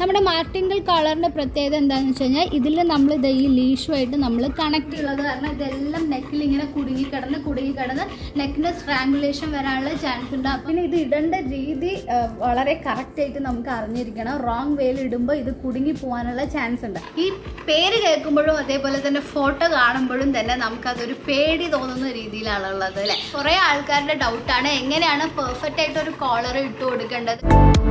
നമ്മുടെ മാർട്ടിങ്കിൾ കളറിന്റെ പ്രത്യേകത എന്താണെന്ന് വെച്ച് കഴിഞ്ഞാൽ ഇതിൽ നമ്മൾ ഇത് ഈ ലീഷുമായിട്ട് നമ്മൾ കണക്ട് ഉള്ളത് കാരണം ഇതെല്ലാം നെക്കിൽ ഇങ്ങനെ കുടുങ്ങി കിടന്ന് കുടുങ്ങി കിടന്ന് നെക്കിന് സ്ട്രാങ്കുലേഷൻ വരാനുള്ള ചാൻസ് ഉണ്ട് അപ്പം പിന്നെ ഇത് ഇടേണ്ട രീതി ആ, വളരെ കറക്റ്റ് ആയിട്ട് നമുക്ക് അറിഞ്ഞിരിക്കണം റോങ് വേയിൽ ഇടുമ്പോൾ ഇത് കുടുങ്ങി പോകാനുള്ള ചാൻസ് ഉണ്ട് ഈ പേര് കേൾക്കുമ്പോഴും അതേപോലെ തന്നെ ഫോട്ടോ കാണുമ്പോഴും തന്നെ നമുക്കതൊരു പേടി തോന്നുന്ന രീതിയിലാണ് ഉള്ളത് അല്ലേ കുറേ ആൾക്കാരുടെ ഡൗട്ടാണ് എങ്ങനെയാണ് പെർഫെക്റ്റ് ആയിട്ട് ഒരു കോളർ ഇട്ട് കൊടുക്കേണ്ടത്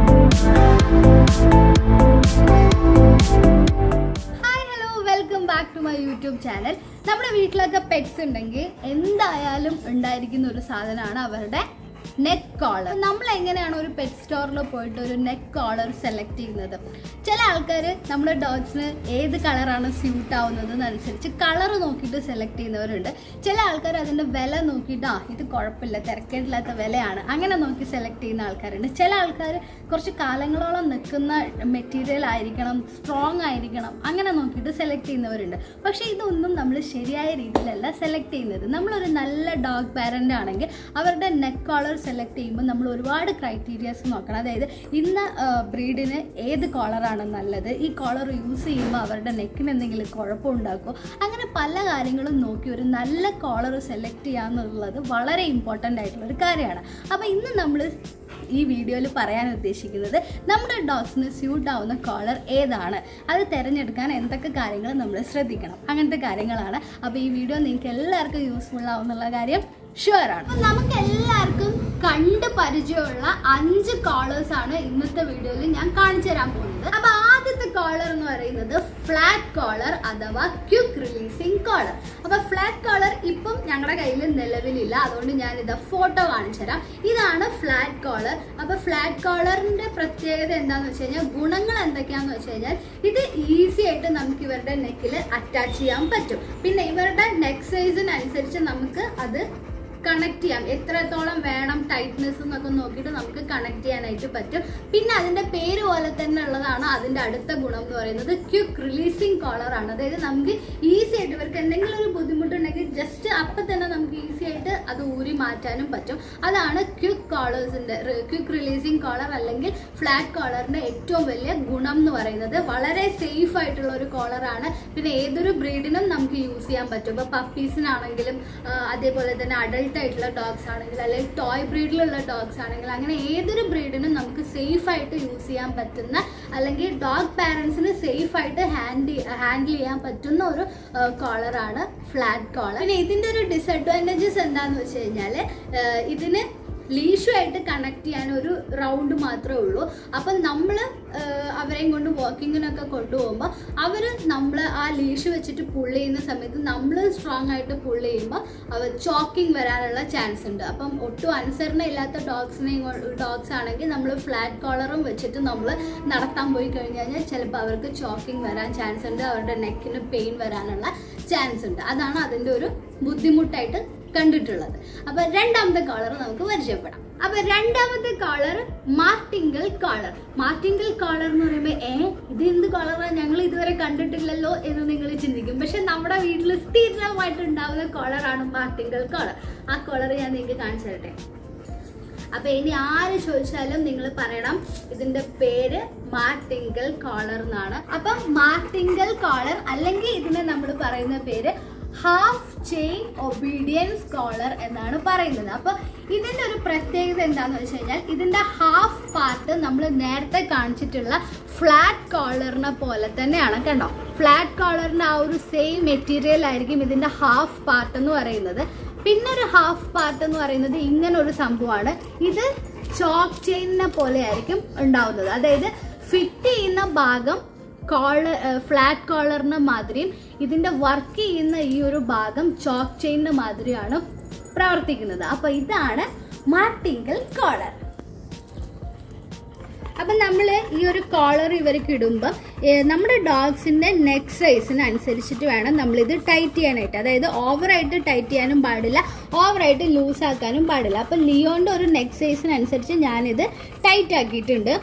hi hello welcome back to my YouTube channel നമ്മുടെ വീട്ടിലൊക്കെ പെറ്റ്സ് ഉണ്ടെങ്കിൽ എന്തായാലും ഉണ്ടായിരിക്കുന്ന ഒരു സാധനമാണ് അവരുടെ നെക്ക് കോളർ നമ്മൾ എങ്ങനെയാണ് ഒരു പെറ്റ് സ്റ്റോറിൽ പോയിട്ട് ഒരു നെക്ക് കോളർ സെലക്ട് ചെയ്യുന്നത് ചില ആൾക്കാർ നമ്മുടെ ഡോഗ്സിന് ഏത് കളറാണ് സ്യൂട്ട് ആവുന്നതെന്നനുസരിച്ച് കളർ നോക്കിയിട്ട് സെലക്ട് ചെയ്യുന്നവരുണ്ട് ചില ആൾക്കാർ അതിൻ്റെ വില നോക്കിയിട്ട് ആ ഇത് കുഴപ്പമില്ല തിരക്കേടില്ലാത്ത വിലയാണ് അങ്ങനെ നോക്കി സെലക്ട് ചെയ്യുന്ന ആൾക്കാരുണ്ട് ചില ആൾക്കാർ കുറച്ച് കാലങ്ങളോളം നിൽക്കുന്ന മെറ്റീരിയൽ ആയിരിക്കണം സ്ട്രോങ് ആയിരിക്കണം അങ്ങനെ നോക്കിയിട്ട് സെലക്ട് ചെയ്യുന്നവരുണ്ട് പക്ഷേ ഇതൊന്നും നമ്മൾ ശരിയായ രീതിയിലല്ല സെലക്ട് ചെയ്യുന്നത് നമ്മളൊരു നല്ല ഡോഗ് പാരൻ്റ് ആണെങ്കിൽ അവരുടെ നെക്ക് കോളർ സെലക്ട് ചെയ്യുമ്പോൾ നമ്മൾ ഒരുപാട് ക്രൈറ്റീരിയാസ് നോക്കണം അതായത് ഇന്ന ബ്രീഡിന് ഏത് കോളറാണ് നല്ലത് ഈ കോളർ യൂസ് ചെയ്യുമ്പോൾ അവരുടെ നെക്കിന് എന്തെങ്കിലും കുഴപ്പമുണ്ടാക്കുമോ അങ്ങനെ പല കാര്യങ്ങളും നോക്കി ഒരു നല്ല കോളർ സെലക്ട് ചെയ്യാന്നുള്ളത് വളരെ ഇമ്പോർട്ടൻ്റ് ആയിട്ടുള്ള ഒരു കാര്യമാണ് അപ്പോൾ ഇന്ന് നമ്മൾ ഈ വീഡിയോയിൽ പറയാൻ ഉദ്ദേശിക്കുന്നത് നമ്മുടെ ഡോഗ്സിന് സ്യൂട്ട് ആവുന്ന കോളർ ഏതാണ് അത് തിരഞ്ഞെടുക്കാൻ എന്തൊക്കെ കാര്യങ്ങൾ നമ്മൾ ശ്രദ്ധിക്കണം അങ്ങനത്തെ കാര്യങ്ങളാണ് അപ്പോൾ ഈ വീഡിയോ നിങ്ങൾക്ക് എല്ലാവർക്കും യൂസ്ഫുൾ ആവുന്നുള്ള കാര്യം ഷുവർ ആണ് അപ്പോൾ നമുക്ക് എല്ലാവർക്കും കണ്ട് പരിചയമുള്ള അഞ്ച് കോളേഴ്സ് ആണ് ഇന്നത്തെ വീഡിയോയിൽ ഞാൻ കാണിച്ചു തരാൻ പോകുന്നത് അപ്പൊ ആദ്യത്തെ കോളർ എന്ന് പറയുന്നത് ഫ്ലാറ്റ് കോളർ അഥവാ ക്യുക്ക് റിലീസിങ് കോളർ അപ്പൊ ഫ്ലാറ്റ് കോളർ ഇപ്പം ഞങ്ങളുടെ കയ്യിൽ നിലവിലില്ല അതുകൊണ്ട് ഞാൻ ഇത് ഫോട്ടോ കാണിച്ചു തരാം ഇതാണ് ഫ്ലാറ്റ് കോളർ അപ്പൊ ഫ്ലാറ്റ് കോളറിന്റെ പ്രത്യേകത എന്താന്ന് വെച്ച് കഴിഞ്ഞാൽ ഗുണങ്ങൾ എന്തൊക്കെയാന്ന് വെച്ച് കഴിഞ്ഞാൽ ഇത് ഈസി ആയിട്ട് നമുക്ക് ഇവരുടെ നെക്കിൽ അറ്റാച്ച് ചെയ്യാൻ പറ്റും പിന്നെ ഇവരുടെ നെക്ക് സൈസിനനുസരിച്ച് നമുക്ക് അത് കണക്ട് ചെയ്യാം എത്രത്തോളം വേണം ടൈറ്റ്നെസ് എന്നൊക്കെ നോക്കിയിട്ട് നമുക്ക് കണക്ട് ചെയ്യാനായിട്ട് പറ്റും പിന്നെ അതിന്റെ പേര് പോലെ തന്നെ ഉള്ളതാണ് അതിന്റെ അടുത്ത ഗുണം എന്ന് പറയുന്നത് ക്യുക്ക് റിലീസിങ് കോളർ ആണ് അതായത് നമുക്ക് ഈസി ആയിട്ട് ഇവർക്ക് എന്തെങ്കിലും ഒരു ബുദ്ധിമുട്ടുണ്ടെങ്കിൽ ജസ്റ്റ് അപ്പം തന്നെ നമുക്ക് ഈസി ആയിട്ട് അത് ഊരി മാറ്റാനും പറ്റും അതാണ് ക്യുക്ക് കോളേഴ്സിന്റെ ക്യുക്ക് റിലീസിങ് കോളർ അല്ലെങ്കിൽ ഫ്ലാറ്റ് കോളറിന്റെ ഏറ്റവും വലിയ ഗുണം എന്ന് പറയുന്നത് വളരെ സേഫ് ആയിട്ടുള്ള ഒരു കോളറാണ് പിന്നെ ഏതൊരു ബ്രീഡിനും നമുക്ക് യൂസ് ചെയ്യാൻ പറ്റും ഇപ്പൊ പപ്പീസിനാണെങ്കിലും അതേപോലെ തന്നെ അഡൽട്ട് ആയിട്ടുള്ള ഡോഗ്സ് ആണെങ്കിൽ അല്ലെങ്കിൽ ടോയ് ബ്രീഡിലുള്ള ഡോഗ്സ് ആണെങ്കിൽ അങ്ങനെ ഏതൊരു ബ്രീഡിനും നമുക്ക് സേഫ് ആയിട്ട് യൂസ് ചെയ്യാൻ പറ്റുന്ന അല്ലെങ്കിൽ ഡോഗ് പാരൻസിന് സേഫ് ആയിട്ട് ഹാൻഡിൽ ഹാൻഡിൽ ചെയ്യാൻ പറ്റുന്ന ഒരു കോളറാണ് ഫ്ലാറ്റ് കോളർ പിന്നെ ഇതിന്റെ ഒരു ഡിസഡ്വാൻറ്റേജസ് എന്താന്ന് വെച്ച് കഴിഞ്ഞാൽ ഇതിന് ലീഷുമായിട്ട് കണക്ട് ചെയ്യാൻ ഒരു റൗണ്ട് മാത്രമേ ഉള്ളൂ അപ്പം നമ്മൾ അവരെയും കൊണ്ട് വാക്കിങ്ങിനൊക്കെ കൊണ്ടുപോകുമ്പോൾ അവർ നമ്മൾ ആ ലീഷ് വെച്ചിട്ട് പുള്ള് ചെയ്യുന്ന സമയത്ത് നമ്മൾ സ്ട്രോങ് ആയിട്ട് പുള്ള് ചെയ്യുമ്പോൾ അവർ ചോക്കിംഗ് വരാനുള്ള ചാൻസ് ഉണ്ട് അപ്പം ഒട്ടും അനുസരണ ഇല്ലാത്ത ഡോഗ്സിനെ ഡോഗ്സ് ആണെങ്കിൽ നമ്മൾ ഫ്ലാറ്റ് കോളറും വെച്ചിട്ട് നമ്മൾ നടത്താൻ പോയി കഴിഞ്ഞ് കഴിഞ്ഞാൽ ചിലപ്പോൾ അവർക്ക് ചോക്കിംഗ് വരാൻ ചാൻസ് ഉണ്ട് അവരുടെ നെക്കിന് പെയിൻ വരാനുള്ള ചാൻസ് ഉണ്ട് അതാണ് അതിൻ്റെ ഒരു ബുദ്ധിമുട്ടായിട്ട് കണ്ടിട്ടുള്ളത് അപ്പൊ രണ്ടാമത്തെ കോളർ നമുക്ക് പരിചയപ്പെടാം അപ്പൊ രണ്ടാമത്തെ collar martingale collar martingale collar എന്ന് പറയുമ്പോൾ ഏ ഇത് എന്ത് കോളറാണ് ഞങ്ങൾ ഇതുവരെ കണ്ടിട്ടില്ലല്ലോ എന്ന് നിങ്ങൾ ചിന്തിക്കും പക്ഷെ നമ്മുടെ വീട്ടിൽ സ്ഥിരമായിട്ട് ഉണ്ടാവുന്ന കോളറാണ് മാർട്ടിങ്കിൾ കോളർ ആ കോളർ ഞാൻ നിങ്ങൾക്ക് കാണിച്ചു തരട്ടെ അപ്പൊ ഇനി ആര് ചോദിച്ചാലും നിങ്ങൾ പറയണം ഇതിന്റെ പേര് മാർട്ടിങ്കിൾ കോളർ എന്നാണ് അപ്പം മാർട്ടിങ്കിൾ കോളർ അല്ലെങ്കിൽ ഇതിനെ നമ്മൾ പറയുന്ന പേര് ഹാഫ് ചെയിൻ ഒബീഡിയൻസ് കോളർ എന്നാണ് പറയുന്നത് അപ്പോൾ ഇതിന്റെ ഒരു പ്രത്യേകത എന്താന്ന് വെച്ച് കഴിഞ്ഞാൽ ഇതിന്റെ ഹാഫ് പാർട്ട് നമ്മൾ നേരത്തെ കാണിച്ചിട്ടുള്ള ഫ്ലാറ്റ് കോളറിനെ പോലെ തന്നെയാണ് കണ്ടോ ഫ്ലാറ്റ് കോളറിന്റെ ആ ഒരു സെയിം മെറ്റീരിയൽ ആയിരിക്കും ഇതിന്റെ ഹാഫ് പാർട്ട് എന്ന് പറയുന്നത് പിന്നെ ഒരു ഹാഫ് പാർട്ട് എന്ന് പറയുന്നത് ഇങ്ങനെ ഒരു സംഭവമാണ് ഇത് ചോക്ക് ചെയിനിനെ പോലെ ആയിരിക്കും ഉണ്ടാവുന്നത് അതായത് ഫിറ്റ് ചെയ്യുന്ന ഭാഗം കോളർ ഫ്ലാറ്റ് കോളറിന് മാതിരിയും ഇതിന്റെ വർക്ക് ചെയ്യുന്ന ഈ ഒരു ഭാഗം ചോക്ക് ചെയിനിന്റെ മാതിരിയാണ് പ്രവർത്തിക്കുന്നത് അപ്പൊ ഇതാണ് മാർട്ടിങ്കിൾ കോളർ അപ്പം നമ്മൾ ഈ ഒരു കോളർ ഇവർക്ക് ഇടുമ്പോൾ നമ്മുടെ ഡോഗ്സിൻ്റെ നെക്ക് സൈസിന് അനുസരിച്ചിട്ട് വേണം നമ്മളിത് ടൈറ്റ് ചെയ്യാനായിട്ട് അതായത് ഓവറായിട്ട് ടൈറ്റ് ചെയ്യാനും പാടില്ല ഓവറായിട്ട് ലൂസ് ആക്കാനും പാടില്ല അപ്പം ലിയോൻ്റെ ഒരു നെക്ക് സൈസിനനുസരിച്ച് ഞാനിത് ടൈറ്റ് ആക്കിയിട്ടുണ്ട്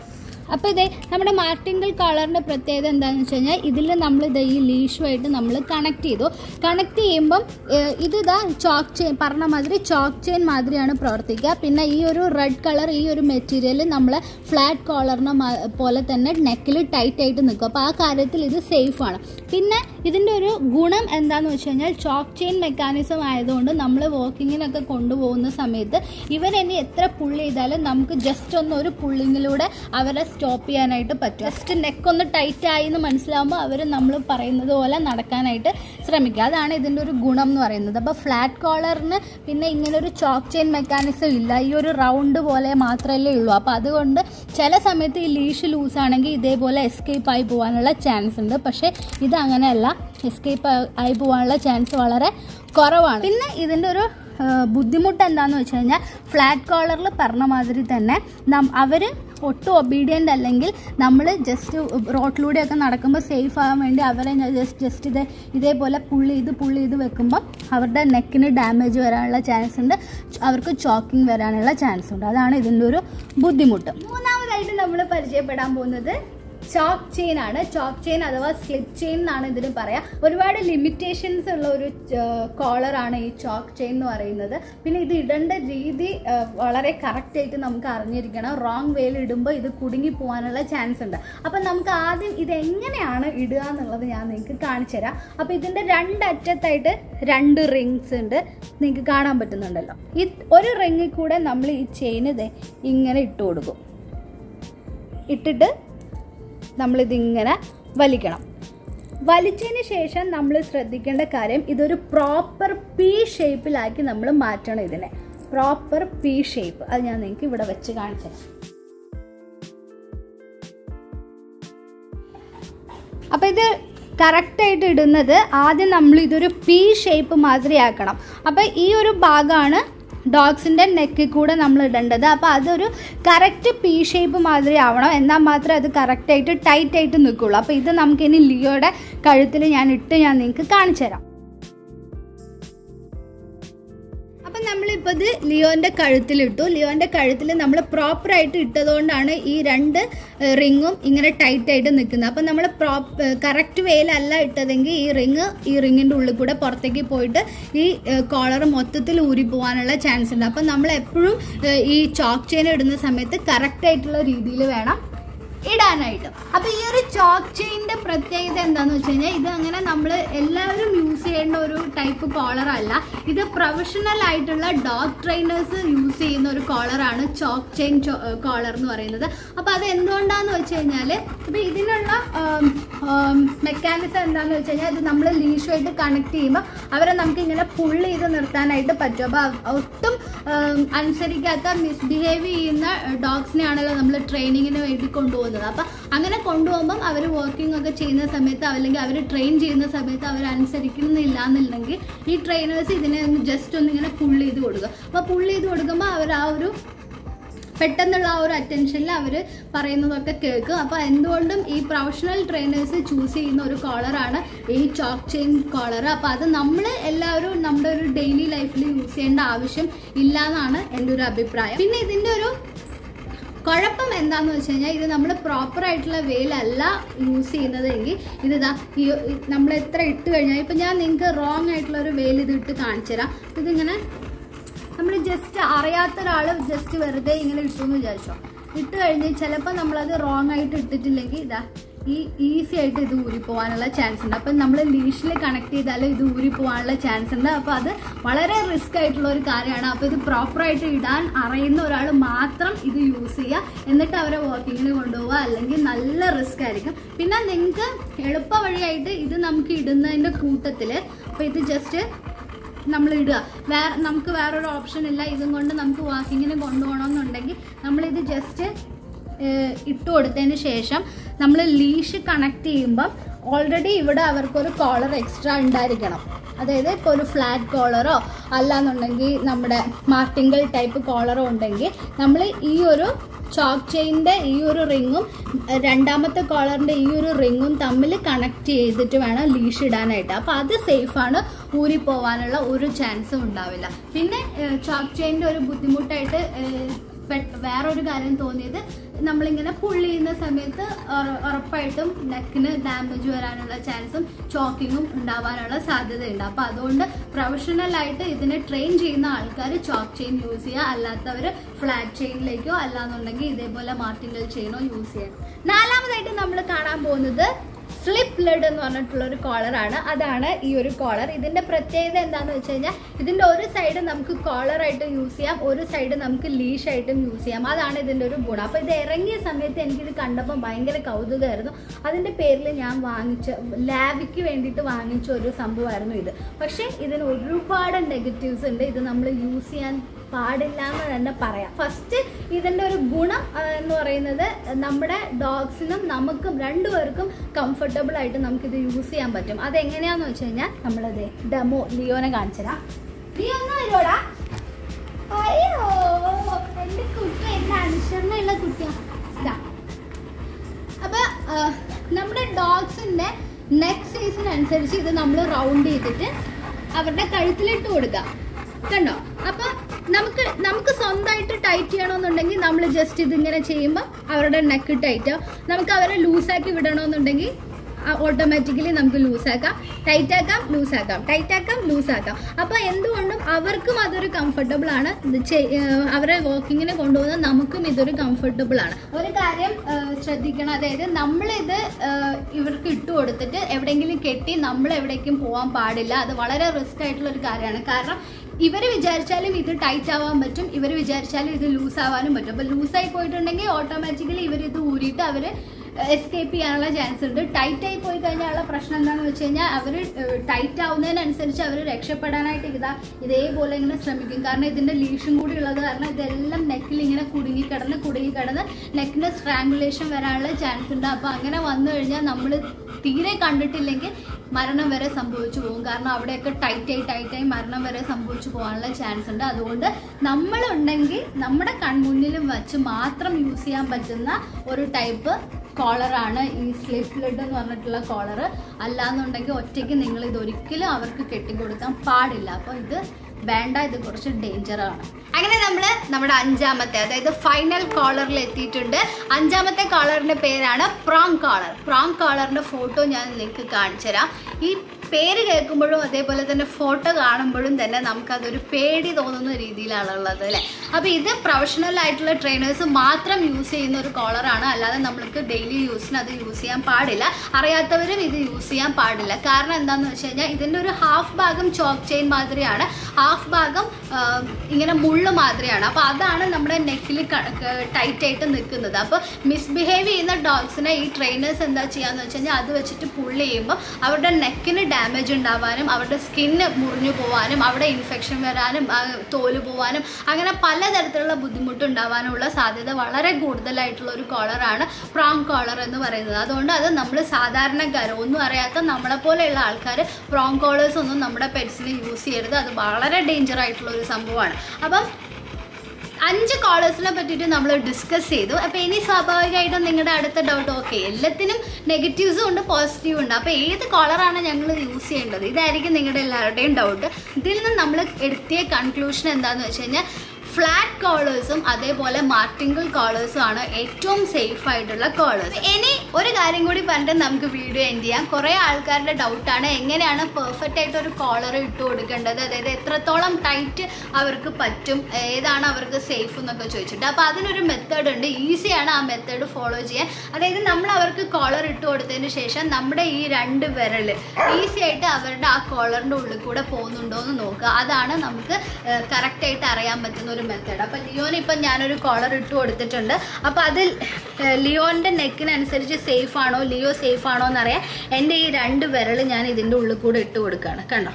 അപ്പോൾ ഇതേ നമ്മുടെ മാർട്ടിങ്കിൾ കളറിൻ്റെ പ്രത്യേകത എന്താണെന്ന് വെച്ച് കഴിഞ്ഞാൽ ഇതിൽ നമ്മൾ ഇത് ഈ ലീഷുമായിട്ട് നമ്മൾ കണക്ട് ചെയ്തു കണക്ട് ചെയ്യുമ്പം ഏഹ്, ഇത് ഇതാ ചോക്ക് ചെയിൻ പറഞ്ഞ മാതിരി ചോക്ക് ചെയിൻ മാതിരിയാണ് പ്രവർത്തിക്കുക പിന്നെ ഈ ഒരു റെഡ് കളർ ഈ ഒരു മെറ്റീരിയൽ നമ്മൾ ഫ്ലാറ്റ് കോളറിനെ പോലെ തന്നെ നെക്കിൽ ടൈറ്റ് ആയിട്ട് നിൽക്കും അപ്പോൾ ആ കാര്യത്തിൽ ഇത് സേഫ് ആണ് പിന്നെ ഇതിൻ്റെ ഒരു ഗുണം എന്താണെന്ന് വെച്ച് കഴിഞ്ഞാൽ ചോക്ക് ചെയിൻ മെക്കാനിസം ആയതുകൊണ്ട് നമ്മൾ വാക്കിങ്ങിനൊക്കെ കൊണ്ടുപോകുന്ന സമയത്ത് ഇവരെന്നെ എത്ര പുള്ളി ചെയ്താലും നമുക്ക് ജസ്റ്റ് ഒന്ന് ഒരു പുള്ളിങ്ങിലൂടെ അവരെ സ്റ്റോപ്പ് ചെയ്യാനായിട്ട് പറ്റും ജസ്റ്റ് നെക്ക് ഒന്ന് ടൈറ്റ് ആയി എന്ന് മനസ്സിലാവുമ്പോൾ അവർ നമ്മൾ പറയുന്നത് പോലെ നടക്കാനായിട്ട് ശ്രമിക്കുക അതാണ് ഇതിൻ്റെ ഒരു ഗുണം എന്ന് പറയുന്നത് അപ്പോൾ ഫ്ലാറ്റ് കോളറിന് പിന്നെ ഇങ്ങനെ ഒരു ചോക്ക് ചെയിൻ മെക്കാനിസം ഇല്ല ഈ ഒരു റൗണ്ട് പോലെ മാത്രമല്ലേ ഉള്ളൂ അപ്പോൾ അതുകൊണ്ട് ചില സമയത്ത് ഈ ലീഷ് ലൂസ് ആണെങ്കിൽ ഇതേപോലെ എസ്കേപ്പ് ആയി പോകാനുള്ള ചാൻസ് ഉണ്ട് പക്ഷേ ഇത് അങ്ങനെയല്ല എസ്കേപ്പ് ആയി പോകാനുള്ള ചാൻസ് വളരെ കുറവാണ് പിന്നെ ഇതിൻ്റെ ഒരു ആ, ബുദ്ധിമുട്ട് എന്താണെന്ന് വെച്ച് കഴിഞ്ഞാൽ ഫ്ലാറ്റ് കോളറിൽ പറഞ്ഞ മാതിരി തന്നെ നം അവർ ഒട്ടും ഒബീഡിയൻ്റ് അല്ലെങ്കിൽ നമ്മൾ ജസ്റ്റ് റോട്ടിലൂടെയൊക്കെ നടക്കുമ്പോൾ സേഫ് ആകാൻ വേണ്ടി അവരെ ജസ്റ്റ് ജസ്റ്റ് ഇത് ഇതേപോലെ പുള്ളി ചെയ്ത് പുള്ളി ചെയ്ത് വെക്കുമ്പോൾ അവരുടെ നെക്കിന് ഡാമേജ് വരാനുള്ള ചാൻസ് ഉണ്ട് അവർക്ക് ചോക്കിംഗ് വരാനുള്ള ചാൻസ് ഉണ്ട് അതാണ് ഇതിൻ്റെ ഒരു ബുദ്ധിമുട്ട് മൂന്നാമതായിട്ട് നമ്മൾ പരിചയപ്പെടാൻ പോകുന്നത് ചോക്ക് ചെയിൻ ആണ് ചോക്ക് ചെയിൻ അഥവാ സ്ലിപ്പ് ചെയിൻ എന്നാണ് ഇതിന് പറയാ ഒരുപാട് ലിമിറ്റേഷൻസ് ഉള്ള ഒരു കോളറാണ് ഈ ചോക്ക് ചെയിൻ എന്ന് പറയുന്നത് പിന്നെ ഇത് ഇടേണ്ട രീതി ആ, വളരെ കറക്റ്റ് ആയിട്ട് നമുക്ക് അറിഞ്ഞിരിക്കണം റോങ് വേയിൽ ഇടുമ്പോൾ ഇത് കുടുങ്ങി പോകാനുള്ള ചാൻസ് ഉണ്ട് അപ്പം നമുക്ക് ആദ്യം ഇത് എങ്ങനെയാണ് ഇടുക എന്നുള്ളത് ഞാൻ നിങ്ങൾക്ക് കാണിച്ചു തരാം അപ്പം ഇതിൻ്റെ രണ്ടറ്റത്തായിട്ട് രണ്ട് റിങ്സ് ഉണ്ട് നിങ്ങൾക്ക് കാണാൻ പറ്റുന്നുണ്ടല്ലോ ഈ ഒരു റിങ്ങിൽ കൂടെ നമ്മൾ ഈ ചെയിൻ ഇത് ഇങ്ങനെ ഇട്ട് കൊടുക്കും ഇട്ടിട്ട് നമ്മളിതിങ്ങനെ വലിക്കണം വലിച്ചതിന് ശേഷം നമ്മൾ ശ്രദ്ധിക്കേണ്ട കാര്യം ഇതൊരു പ്രോപ്പർ പി ഷേപ്പിലാക്കി നമ്മൾ മാറ്റണം ഇതിനെ പ്രോപ്പർ പി ഷേപ്പ് അത് ഞാൻ നിങ്ങൾക്ക് ഇവിടെ വെച്ച് കാണിച്ചു തരാം അപ്പോൾ ഇത് കറക്റ്റായിട്ട് ഇടുന്നത് ആദ്യം നമ്മൾ ഇതൊരു പി ഷേപ്പ് മാതിരി ആക്കണം അപ്പോൾ ഈ ഒരു ഭാഗമാണ് ഡോഗ്സിൻ്റെ നെക്കിൽ കൂടെ നമ്മൾ ഇടേണ്ടത് അപ്പോൾ അതൊരു കറക്റ്റ് പി ഷേപ്പ് മാതിരി ആവണം എന്നാൽ മാത്രമേ അത് കറക്റ്റായിട്ട് ടൈറ്റ് ആയിട്ട് നിൽക്കുള്ളൂ അപ്പോൾ ഇത് നമുക്കിനി ലിയോയുടെ കഴുത്തിൽ ഞാൻ ഇട്ട് ഞാൻ നിങ്ങൾക്ക് കാണിച്ചു തരാം അപ്പം നമ്മളിപ്പോൾ ഇത് ലിയോൻ്റെ കഴുത്തിലിട്ടു ലിയോൻ്റെ കഴുത്തിൽ നമ്മൾ പ്രോപ്പറായിട്ട് ഇട്ടതുകൊണ്ടാണ് ഈ രണ്ട് റിങ്ങും ഇങ്ങനെ ടൈറ്റ് ആയിട്ട് നിൽക്കുന്നത് അപ്പം നമ്മൾ പ്രോപ്പ് കറക്റ്റ് വേയിലല്ല ഇട്ടതെങ്കിൽ ഈ റിങ് ഈ റിങ്ങിൻ്റെ ഉള്ളിൽ കൂടെ പുറത്തേക്ക് പോയിട്ട് ഈ കോളർ മൊത്തത്തിൽ ഊരി പോകാനുള്ള ചാൻസ് ഉണ്ട് അപ്പം നമ്മൾ എപ്പോഴും ഈ ചോക്ക് ചെയിൻ ഇടുന്ന സമയത്ത് കറക്റ്റ് ആയിട്ടുള്ള രീതിയിൽ വേണം ഇടാനായിട്ട് അപ്പൊ ഈ ഒരു ചോക്ക് ചെയിൻ്റെ പ്രത്യേകത എന്താന്ന് വെച്ച് കഴിഞ്ഞാൽ ഇത് അങ്ങനെ നമ്മൾ എല്ലാവരും യൂസ് ചെയ്യേണ്ട ഒരു ടൈപ്പ് കോളർ അല്ല ഇത് പ്രൊഫഷണൽ ആയിട്ടുള്ള ഡോഗ് ട്രെയിനേഴ്സ് യൂസ് ചെയ്യുന്ന ഒരു കോളറാണ് ചോക്ക് ചെയിൻ കോളർ എന്ന് പറയുന്നത് അപ്പൊ അത് എന്തുകൊണ്ടാന്ന് വെച്ച് കഴിഞ്ഞാൽ ഇപ്പൊ ഇതിനുള്ള മെക്കാനിസം എന്താന്ന് വെച്ച് കഴിഞ്ഞാൽ ഇത് നമ്മൾ ലീഷുമായിട്ട് കണക്ട് ചെയ്യുമ്പോൾ അവരെ നമുക്ക് ഇങ്ങനെ പുള്ള് ചെയ്ത് നിർത്താനായിട്ട് പറ്റും അപ്പൊ അവ- ഒട്ടും ഉം, അനുസരിക്കാത്ത മിസ്ബിഹേവ് ചെയ്യുന്ന ഡോഗ്സിനെയാണല്ലോ നമ്മൾ ട്രെയിനിങ്ങിന് വേണ്ടി കൊണ്ടുപോകുന്നത് അപ്പം അങ്ങനെ കൊണ്ടുപോകുമ്പം അവർ വർക്കിംഗ് ഒക്കെ ചെയ്യുന്ന സമയത്ത് അല്ലെങ്കിൽ അവർ ട്രെയിൻ ചെയ്യുന്ന സമയത്ത് അവർ അനുസരിക്കുന്നില്ല എന്നുണ്ടെങ്കിൽ ഈ ട്രെയിനേഴ്സ് ഇതിനെ ഒന്ന് ജസ്റ്റ് ഒന്ന് ഇങ്ങനെ പുള്ള് ചെയ്ത് കൊടുക്കുക അപ്പോൾ പുള്ള് ചെയ്ത് കൊടുക്കുമ്പോൾ അവർ ആ ഒരു പെട്ടെന്നുള്ള ആ ഒരു അറ്റൻഷനിൽ അവർ പറയുന്നതൊക്കെ കേൾക്കും അപ്പോൾ എന്തുകൊണ്ടും ഈ പ്രൊഫഷണൽ ട്രെയിനേഴ്സ് ചൂസ് ചെയ്യുന്ന ഒരു കോളറാണ് ഈ ചോക്ക് ചെയിൻ കോളർ അപ്പോൾ അത് നമ്മൾ എല്ലാവരും നമ്മുടെ ഒരു ഡെയിലി ലൈഫിൽ യൂസ് ചെയ്യേണ്ട ആവശ്യം ഇല്ല എന്നാണ് എൻ്റെ ഒരു അഭിപ്രായം പിന്നെ ഇതിൻ്റെ ഒരു കുഴപ്പം എന്താന്ന് വെച്ച് കഴിഞ്ഞാൽ ഇത് നമ്മൾ പ്രോപ്പർ ആയിട്ടുള്ള വേയിലല്ല യൂസ് ചെയ്യുന്നതെങ്കിൽ ഇത് ഇതാ ഈ നമ്മൾ എത്ര ഇട്ട് കഴിഞ്ഞാൽ ഇപ്പം ഞാൻ നിങ്ങൾക്ക് റോങ് ആയിട്ടുള്ള ഒരു വേയിൽ ഇത് ഇട്ട് കാണിച്ചു തരാം ഇതിങ്ങനെ നമ്മൾ ജസ്റ്റ് അറിയാത്ത ഒരാൾ ജസ്റ്റ് വെറുതെ ഇങ്ങനെ ഇട്ടു എന്ന് വിചാരിച്ചോ ഇട്ട് കഴിഞ്ഞ് ചിലപ്പോൾ നമ്മളത് റോങ് ആയിട്ട് ഇട്ടിട്ടില്ലെങ്കിൽ ഇതാ ഈ ഈസി ആയിട്ട് ഇത് ഊരിപ്പോവാനുള്ള ചാൻസ് ഉണ്ട് അപ്പം നമ്മൾ ലീഷിൽ കണക്ട് ചെയ്താൽ ഇത് ഊരിപ്പോവാനുള്ള ചാൻസ് ഉണ്ട് അപ്പോൾ അത് വളരെ റിസ്ക് ആയിട്ടുള്ള ഒരു കാര്യമാണ് അപ്പോൾ ഇത് പ്രോപ്പറായിട്ട് ഇടാൻ അറിയുന്ന ഒരാൾ മാത്രം ഇത് യൂസ് ചെയ്യുക എന്നിട്ട് അവരെ വർക്കിങ്ങിന് കൊണ്ടുപോവുക അല്ലെങ്കിൽ നല്ല റിസ്ക് ആയിരിക്കും പിന്നെ നിങ്ങൾക്ക് എളുപ്പ വഴിയായിട്ട് ഇത് നമുക്ക് ഇടുന്നതിൻ്റെ കൂട്ടത്തിൽ അപ്പോൾ ഇത് ജസ്റ്റ് നമ്മൾ ഇടുക വേറെ നമുക്ക് വേറൊരു ഓപ്ഷൻ ഇല്ല ഇതും കൊണ്ട് നമുക്ക് വാക്കിങ്ങിന് കൊണ്ടുപോകണമെന്നുണ്ടെങ്കിൽ നമ്മളിത് ജസ്റ്റ് ഇട്ട് കൊടുത്തതിന് ശേഷം നമ്മൾ ലീഷ് കണക്ട് ചെയ്യുമ്പം ഓൾറെഡി ഇവിടെ അവർക്കൊരു കോളർ എക്സ്ട്രാ ഉണ്ടായിരിക്കണം അതായത് ഇപ്പോൾ ഒരു ഫ്ലാറ്റ് കോളറോ അല്ലാന്നുണ്ടെങ്കിൽ നമ്മുടെ മാർട്ടിങ്കിൾ ടൈപ്പ് കോളറോ ഉണ്ടെങ്കിൽ നമ്മൾ ഈ ഒരു ചോക്ക് ചെയിൻ്റെ ഈ ഒരു റിങ്ങും രണ്ടാമത്തെ കോളറിൻ്റെ ഈ ഒരു റിങ്ങും തമ്മിൽ കണക്ട് ചെയ്തിട്ട് വേണം ലീഷ് ഇടാനായിട്ട് അപ്പോൾ അത് സേഫാണ് ഊരിപ്പോവാനുള്ള ഒരു ചാൻസും ഉണ്ടാവില്ല പിന്നെ ചോക്ക് ചെയിൻ്റെ ഒരു ബുദ്ധിമുട്ടായിട്ട് ഏഹ്, പെ- വേറൊരു കാര്യം തോന്നിയത് നമ്മളിങ്ങനെ പുള്ളി ചെയ്യുന്ന സമയത്ത് ഉറ- ഉറപ്പായിട്ടും നെക്കിന് ഡാമേജ് വരാനുള്ള ചാൻസും ചോക്കിങ്ങും ഉണ്ടാവാനുള്ള സാധ്യതയുണ്ട് അപ്പോൾ അതുകൊണ്ട് പ്രൊഫഷണൽ ആയിട്ട് ഇതിനെ ട്രെയിൻ ചെയ്യുന്ന ആൾക്കാർ ചോക്ക് ചെയിൻ യൂസ് ചെയ്യുക അല്ലാത്തവർ ഫ്ലാറ്റ് ചെയിനിലേക്കോ അല്ലാന്നുണ്ടെങ്കിൽ ഇതേപോലെ മാർട്ടിങ്കൽ ചെയിനോ യൂസ് ചെയ്യാം നാലാമതായിട്ട് നമ്മൾ കാണാൻ പോകുന്നത് സ്ലിപ്പ് ലെഡ് എന്ന് പറഞ്ഞിട്ടുള്ള ഒരു കോളറാണ് അതാണ് ഈ ഒരു കോളർ ഇതിന്റെ പ്രത്യേകത എന്താണെന്ന് വെച്ച് കഴിഞ്ഞാൽ ഇതിന്റെ ഒരു സൈഡ് നമുക്ക് കോളർ ആയിട്ട് യൂസ് ചെയ്യാം ഒരു സൈഡ് നമുക്ക് ലീഷ് ആയിട്ടും യൂസ് ചെയ്യാം അതാണ് ഇതിന്റെ ഒരു ഗുണം അപ്പൊ ഇത് ഇറങ്ങിയ സമയത്ത് എനിക്കിത് കണ്ടപ്പോൾ ഭയങ്കര കൗതുകമായിരുന്നു അതിന്റെ പേരിൽ ഞാൻ വാങ്ങിച്ച ലാബിക്ക് വേണ്ടിയിട്ട് വാങ്ങിച്ച ഒരു സംഭവമായിരുന്നു ഇത് പക്ഷേ ഇതിന് ഒരുപാട് നെഗറ്റീവ്സ് ഉണ്ട് ഇത് നമ്മൾ യൂസ് ചെയ്യാൻ പാടില്ല എന്ന് തന്നെ പറയാം ഫസ്റ്റ് ഇതിൻ്റെ ഒരു ഗുണം ആ, എന്ന് പറയുന്നത് നമ്മുടെ ഡോഗ്സിനും നമുക്കും രണ്ടുപേർക്കും കംഫർട്ടബിൾ ആയിട്ട് നമുക്കിത് യൂസ് ചെയ്യാൻ പറ്റും അതെങ്ങനെയാന്ന് വെച്ച് കഴിഞ്ഞാൽ നമ്മളത് ഡെമോ ലിയോനെ കാണിച്ചുതരാം ലിയോ ഒന്ന് വരുവോടാ അയ്യോ എൻ്റെ കുട്ടി എൻ്റെ അനുസരണയുള്ള കുട്ടിയാണ് ഇതാ അപ്പൊ ആ, നമ്മുടെ ഡോഗ്സിന്റെ നെക്ക് സൈസിനനുസരിച്ച് ഇത് നമ്മൾ റൗണ്ട് ചെയ്തിട്ട് അവരുടെ കഴുത്തിലിട്ട് കൊടുക്കുക കണ്ടോ അപ്പൊ നമുക്ക് നമുക്ക് സ്വന്തമായിട്ട് ടൈറ്റ് ചെയ്യണമെന്നുണ്ടെങ്കിൽ നമ്മൾ ജസ്റ്റ് ഇതിങ്ങനെ ചെയ്യുമ്പോൾ അവരുടെ നെക്ക് ടൈറ്റ് നമുക്ക് അവരെ ലൂസാക്കി വിടണമെന്നുണ്ടെങ്കിൽ ഓട്ടോമാറ്റിക്കലി നമുക്ക് ലൂസാക്കാം ടൈറ്റ് ആക്കാം ലൂസാക്കാം ടൈറ്റ് ആക്കാം ലൂസാക്കാം അപ്പോൾ എന്തുകൊണ്ടും അവർക്കും അതൊരു കംഫർട്ടബിൾ ആണ് ഇത് ചെയ്- ഏഹ് അവരെ വാക്കിങ്ങിന് കൊണ്ടുപോകുന്ന നമുക്കും ഇതൊരു കംഫർട്ടബിൾ ആണ് ഒരു കാര്യം ഏഹ് ശ്രദ്ധിക്കണം അതായത് നമ്മളിത് ഏഹ് ഇവർക്ക് ഇട്ട് കൊടുത്തിട്ട് എവിടെയെങ്കിലും കെട്ടി നമ്മൾ എവിടേക്കും പോകാൻ പാടില്ല അത് വളരെ റിസ്ക് ആയിട്ടുള്ള ഒരു കാര്യമാണ് കാരണം ഇവർ വിചാരിച്ചാലും ഇത് ടൈറ്റ് ആവാൻ പറ്റും ഇവർ വിചാരിച്ചാലും ഇത് ലൂസ് ആവാനും പറ്റും അപ്പോൾ ലൂസായി പോയിട്ടുണ്ടെങ്കിൽ ഓട്ടോമാറ്റിക്കലി ഇവർ ഇത് ഊരിയിട്ട് അവർ എസ്കേപ്പ് ചെയ്യാനുള്ള ചാൻസ് ഉണ്ട് ടൈറ്റ് ആയി പോയി കഴിഞ്ഞാലുള്ള പ്രശ്നം എന്താണെന്ന് വെച്ച് കഴിഞ്ഞാൽ അവർ ടൈറ്റ് ആവുന്നതിനനുസരിച്ച് അവർ രക്ഷപ്പെടാനായിട്ട് ഇതാ ഇതേപോലെ ഇങ്ങനെ ശ്രമിക്കും കാരണം ഇതിന്റെ ലീഷും കൂടി ഉള്ളത് കാരണം ഇതെല്ലാം നെക്കിൽ ഇങ്ങനെ കുടുങ്ങി കിടന്ന് കുടുങ്ങി കിടന്ന് നെക്കിന് സ്ട്രാങ്കുലേഷൻ വരാനുള്ള ചാൻസ് ഉണ്ട് അപ്പോൾ അങ്ങനെ വന്നു കഴിഞ്ഞാൽ നമ്മൾ തീരെ കണ്ടിട്ടില്ലെങ്കിൽ മരണം വരെ സംഭവിച്ചു പോകും കാരണം അവിടെയൊക്കെ ടൈറ്റായി ടൈറ്റായി മരണം വരെ സംഭവിച്ചു പോകാനുള്ള ചാൻസ് ഉണ്ട് അതുകൊണ്ട് നമ്മളുണ്ടെങ്കിൽ നമ്മുടെ കൺമുന്നിലും വെച്ച് മാത്രം യൂസ് ചെയ്യാൻ പറ്റുന്ന ഒരു ടൈപ്പ് കോളറാണ് ഈ സ്ലിപ്പ് ലിഡ് എന്ന് പറഞ്ഞിട്ടുള്ള കോളർ അല്ലാന്നുണ്ടെങ്കിൽ ഒറ്റയ്ക്ക് നിങ്ങൾ ഇത് ഒരിക്കലും അവർക്ക് കെട്ടിക്കൊടുക്കാൻ പാടില്ല അപ്പോൾ ഇത് വേണ്ട ഇത് കുറച്ച് ഡേഞ്ചറാണ് അങ്ങനെ നമ്മൾ നമ്മുടെ അഞ്ചാമത്തെ അതായത് ഫൈനൽ കോളറിൽ എത്തിയിട്ടുണ്ട് അഞ്ചാമത്തെ കോളറിന്റെ പേരാണ് പ്രോങ് കോളർ പ്രോങ് കോളറിന്റെ ഫോട്ടോ ഞാൻ നിങ്ങൾക്ക് കാണിച്ചു തരാം ഈ പേര് കേൾക്കുമ്പോഴും അതേപോലെ തന്നെ ഫോട്ടോ കാണുമ്പോഴും തന്നെ നമുക്കതൊരു പേടി തോന്നുന്ന രീതിയിലാണ് ഉള്ളത് അല്ലേ അപ്പോൾ ഇത് പ്രൊഫഷണൽ ആയിട്ടുള്ള ട്രെയിനേഴ്സ് മാത്രം യൂസ് ചെയ്യുന്ന ഒരു കോളറാണ് അല്ലാതെ നമ്മൾക്ക് ഡെയിലി യൂസിന് അത് യൂസ് ചെയ്യാൻ പാടില്ല അറിയാത്തവരും ഇത് യൂസ് ചെയ്യാൻ പാടില്ല കാരണം എന്താണെന്ന് വെച്ച് കഴിഞ്ഞാൽ ഇതിൻ്റെ ഒരു ഹാഫ് ഭാഗം ചോക്ക് ചെയിൻ മാതിരിയാണ് ഹാഫ് ഭാഗം ആ, ഇങ്ങനെ മുള്ള് മാതിരിയാണ് അപ്പോൾ അതാണ് നമ്മുടെ നെക്കിൽ ടൈറ്റ് ആയിട്ട് നിൽക്കുന്നത് അപ്പോൾ മിസ്ബിഹേവ് ചെയ്യുന്ന ഡോഗ്സിനെ ഈ ട്രെയിനേഴ്സ് എന്താ ചെയ്യാന്ന് വെച്ച് കഴിഞ്ഞാൽ അത് വെച്ചിട്ട് പുള്ളി ചെയ്യുമ്പോൾ അവരുടെ നെക്കിന് ഡാമേജ് ഉണ്ടാവാനും അവരുടെ സ്കിന്ന് മുറിഞ്ഞു പോവാനും അവിടെ ഇൻഫെക്ഷൻ വരാനും ആ, തോല് പോവാനും അങ്ങനെ പലതരത്തിലുള്ള ബുദ്ധിമുട്ട് ഉണ്ടാവാനുള്ള സാധ്യത വളരെ കൂടുതലായിട്ടുള്ള ഒരു കോളറാണ് പ്രോങ് കോളർ എന്ന് പറയുന്നത് അതുകൊണ്ട് അത് നമ്മൾ സാധാരണക്കാർ ഒന്നും അറിയാത്ത നമ്മളെ പോലെയുള്ള ആൾക്കാർ പ്രോങ് കോളേഴ്സ് ഒന്നും നമ്മുടെ പെറ്റ്സിന് യൂസ് ചെയ്യരുത് അത് വളരെ ഡേഞ്ചർ ആയിട്ടുള്ള ഒരു സംഭവമാണ് അപ്പം അഞ്ച് കോളേഴ്സിനെ പറ്റിയിട്ട് നമ്മൾ ഡിസ്കസ് ചെയ്തു അപ്പോൾ ഇനി സ്വാഭാവികമായിട്ടും നിങ്ങളുടെ അടുത്ത ഡൗട്ട് ഓക്കെ എല്ലാത്തിനും നെഗറ്റീവ്സും ഉണ്ട് പോസിറ്റീവും ഉണ്ട് അപ്പോൾ ഏത് കോളറാണ് ഞങ്ങൾ യൂസ് ചെയ്യേണ്ടത് ഇതായിരിക്കും നിങ്ങളുടെ എല്ലാവരുടെയും ഡൗട്ട് ഇതിൽ നിന്ന് നമ്മൾ എടുത്തിയ കൺക്ലൂഷൻ എന്താണെന്ന് വെച്ച് കഴിഞ്ഞാൽ ഫ്ലാറ്റ് കോളേഴ്സും അതേപോലെ മാർട്ടിങ്കിൾ കോളേഴ്സും ആണ് ഏറ്റവും സേഫ് ആയിട്ടുള്ള കോളേഴ്സ് ഇനി ഒരു കാര്യം കൂടി പറഞ്ഞിട്ട് നമുക്ക് വീഡിയോ എൻഡ് ചെയ്യാം കുറേ ആൾക്കാരുടെ ഡൗട്ടാണ് എങ്ങനെയാണ് പെർഫെക്റ്റ് ആയിട്ട് ഒരു കോളർ ഇട്ട് കൊടുക്കേണ്ടത് അതായത് എത്രത്തോളം ടൈറ്റ് അവർക്ക് പറ്റും ഏതാണ് അവർക്ക് സേഫ് എന്നൊക്കെ ചോദിച്ചിട്ട് അപ്പോൾ അതിനൊരു മെത്തേഡ് ഉണ്ട് ഈസിയാണ് ആ മെത്തേഡ് ഫോളോ ചെയ്യാൻ അതായത് നമ്മൾ അവർക്ക് കോളർ ഇട്ട് കൊടുത്തതിന് ശേഷം നമ്മുടെ ഈ രണ്ട് വിരൽ ഈസി ആയിട്ട് അവരുടെ ആ കോളറിൻ്റെ ഉള്ളിൽ കൂടെ പോകുന്നുണ്ടോ എന്ന് നോക്കുക അതാണ് നമുക്ക് കറക്റ്റായിട്ട് അറിയാൻ പറ്റുന്ന ഒരു മെത്തേഡ് അപ്പോൾ ലിയോന് ഇപ്പം ഞാനൊരു കോളർ ഇട്ട് കൊടുത്തിട്ടുണ്ട് അപ്പോൾ അതിൽ ലിയോൻ്റെ നെക്കിനനുസരിച്ച് സേഫ് ആണോ ലിയോ സേഫ് ആണോ എന്നറിയാൻ എൻ്റെ ഈ രണ്ട് വിരൽ ഞാൻ ഇതിൻ്റെ ഉള്ളിൽ കൂടെ ഇട്ട് കൊടുക്കുകയാണ് കണ്ടോ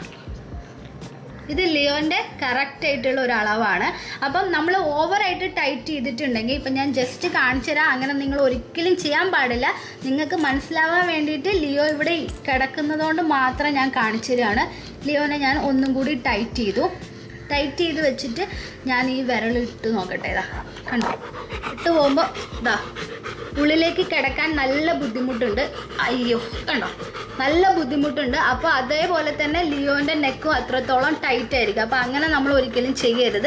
ഇത് ലിയോൻ്റെ കറക്റ്റ് ആയിട്ടുള്ള ഒരു അളവാണ് അപ്പം നമ്മൾ ഓവറായിട്ട് ടൈറ്റ് ചെയ്തിട്ടുണ്ടെങ്കിൽ ഇപ്പം ഞാൻ ജസ്റ്റ് കാണിച്ചു തരാം അങ്ങനെ നിങ്ങൾ ഒരിക്കലും ചെയ്യാൻ പാടില്ല നിങ്ങൾക്ക് മനസ്സിലാവാൻ വേണ്ടിയിട്ട് ലിയോ ഇവിടെ കിടക്കുന്നതുകൊണ്ട് മാത്രം ഞാൻ കാണിച്ചു തരികയാണ് ലിയോനെ ഞാൻ ഒന്നും കൂടി ടൈറ്റ് ചെയ്തു ടൈറ്റ് ചെയ്ത് വെച്ചിട്ട് ഞാൻ ഈ വിരൽ ഇട്ട് നോക്കട്ടെ ഇതാ കണ്ടോ ഇട്ട് പോകുമ്പോൾ ഇതാ ഉള്ളിലേക്ക് കിടക്കാൻ നല്ല ബുദ്ധിമുട്ടുണ്ട് അയ്യോ കണ്ടോ നല്ല ബുദ്ധിമുട്ടുണ്ട് അപ്പോൾ അതേപോലെ തന്നെ ലിയോൻ്റെ നെക്കും അത്രത്തോളം ടൈറ്റ് ആയിരിക്കും അപ്പോൾ അങ്ങനെ നമ്മൾ ഒരിക്കലും ചെയ്യരുത്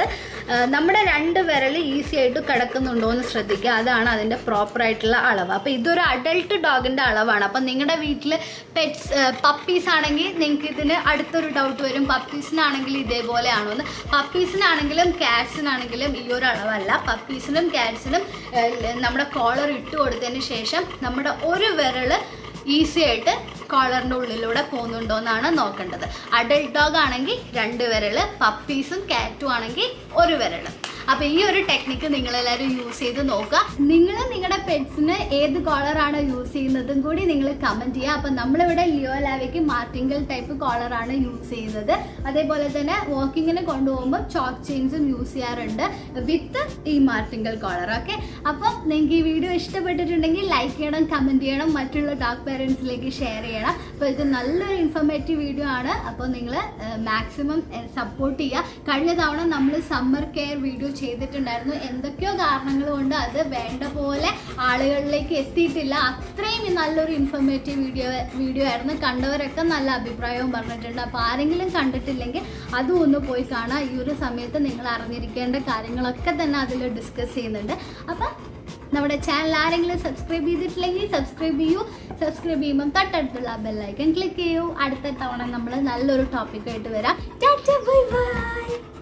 ആ, നമ്മുടെ രണ്ട് വിരൽ ഈസി ആയിട്ട് കിടക്കുന്നുണ്ടോ എന്ന് ശ്രദ്ധിക്കുക അതാണ് അതിൻ്റെ പ്രോപ്പറായിട്ടുള്ള അളവ് അപ്പോൾ ഇതൊരു അഡൾട്ട് ഡോഗിൻ്റെ അളവാണ് അപ്പം നിങ്ങളുടെ വീട്ടിൽ പെറ്റ്സ് പപ്പീസ് ആണെങ്കിൽ നിങ്ങൾക്ക് ഇതിന് അടുത്തൊരു ഡൗട്ട് വരും പപ്പീസിനാണെങ്കിൽ ഇതേപോലെയാണോ എന്ന് പപ്പീസിനാണെങ്കിലും കാറ്റ്സിനാണെങ്കിലും ഈ ഒരു അളവല്ല പപ്പീസിനും കാറ്റ്സിനും നമ്മുടെ കോളർ ഇട്ട് കൊടുത്തതിന് ശേഷം നമ്മുടെ ഒരു വിരല് ഈസി ആയിട്ട് കോളറിൻ്റെ ഉള്ളിലൂടെ പോകുന്നുണ്ടോ എന്നാണ് നോക്കേണ്ടത് അഡൽട്ട് ഡോഗ് ആണെങ്കിൽ രണ്ട് വിരൽ പപ്പീസും കാറ്റും ആണെങ്കിൽ ഒരു വിരൽ അപ്പോൾ ഈ ഒരു ടെക്നിക്ക് നിങ്ങളെല്ലാവരും യൂസ് ചെയ്ത് നോക്കുക നിങ്ങൾ നിങ്ങളുടെ പെറ്റ്സിന് ഏത് കോളറാണ് യൂസ് ചെയ്യുന്നതും കൂടി നിങ്ങൾ കമൻറ്റ് ചെയ്യുക അപ്പം നമ്മളിവിടെ ലിയോ ലാവയ്ക്ക് മാർട്ടിങ്കൽ ടൈപ്പ് കോളറാണ് യൂസ് ചെയ്യുന്നത് അതേപോലെ തന്നെ വാക്കിങ്ങിന് കൊണ്ടുപോകുമ്പോൾ ചോക്ക് ചെയിൻസും യൂസ് ചെയ്യാറുണ്ട് വിത്ത് ഈ മാർട്ടിങ്കൽ കോളർ ഓക്കെ അപ്പം നിങ്ങൾക്ക് ഈ വീഡിയോ ഇഷ്ടപ്പെട്ടിട്ടുണ്ടെങ്കിൽ ലൈക്ക് ചെയ്യണം കമൻറ്റ് ചെയ്യണം മറ്റുള്ള ഡോഗ് പേരൻസിലേക്ക് ഷെയർ ചെയ്യണം അപ്പോൾ ഇത് നല്ലൊരു ഇൻഫോർമേറ്റീവ് വീഡിയോ ആണ് അപ്പോൾ നിങ്ങൾ മാക്സിമം സപ്പോർട്ട് ചെയ്യുക കഴിഞ്ഞ തവണ നമ്മൾ സമ്മർ കെയർ വീഡിയോ ചെയ്തിട്ടുണ്ടായിരുന്നു എന്തൊക്കെയോ കാരണങ്ങൾ കൊണ്ട് അത് വേണ്ട പോലെ ആളുകളിലേക്ക് എത്തിയിട്ടില്ല അത്രയും നല്ലൊരു ഇൻഫോർമേറ്റീവ് വീഡിയോ വീഡിയോ ആയിരുന്നു കണ്ടവരൊക്കെ നല്ല അഭിപ്രായവും പറഞ്ഞിട്ടുണ്ട് അപ്പോൾ ആരെങ്കിലും കണ്ടിട്ടില്ലെങ്കിൽ അതും ഒന്ന് പോയി കാണാം ഈ ഒരു സമയത്ത് നിങ്ങൾ അറിഞ്ഞിരിക്കേണ്ട കാര്യങ്ങളൊക്കെ തന്നെ അതിൽ ഡിസ്കസ് ചെയ്യുന്നുണ്ട് അപ്പം നമ്മുടെ ചാനൽ ആരെങ്കിലും സബ്സ്ക്രൈബ് ചെയ്തിട്ടില്ലെങ്കിൽ സബ്സ്ക്രൈബ് ചെയ്യൂ സബ്സ്ക്രൈബ് ചെയ്യുമ്പം തൊട്ടടുത്തുള്ള ബെല്ലൈക്കൻ ക്ലിക്ക് ചെയ്യൂ അടുത്ത തവണ നമ്മൾ നല്ലൊരു ടോപ്പിക്കായിട്ട് വരാം ബൈ ബൈ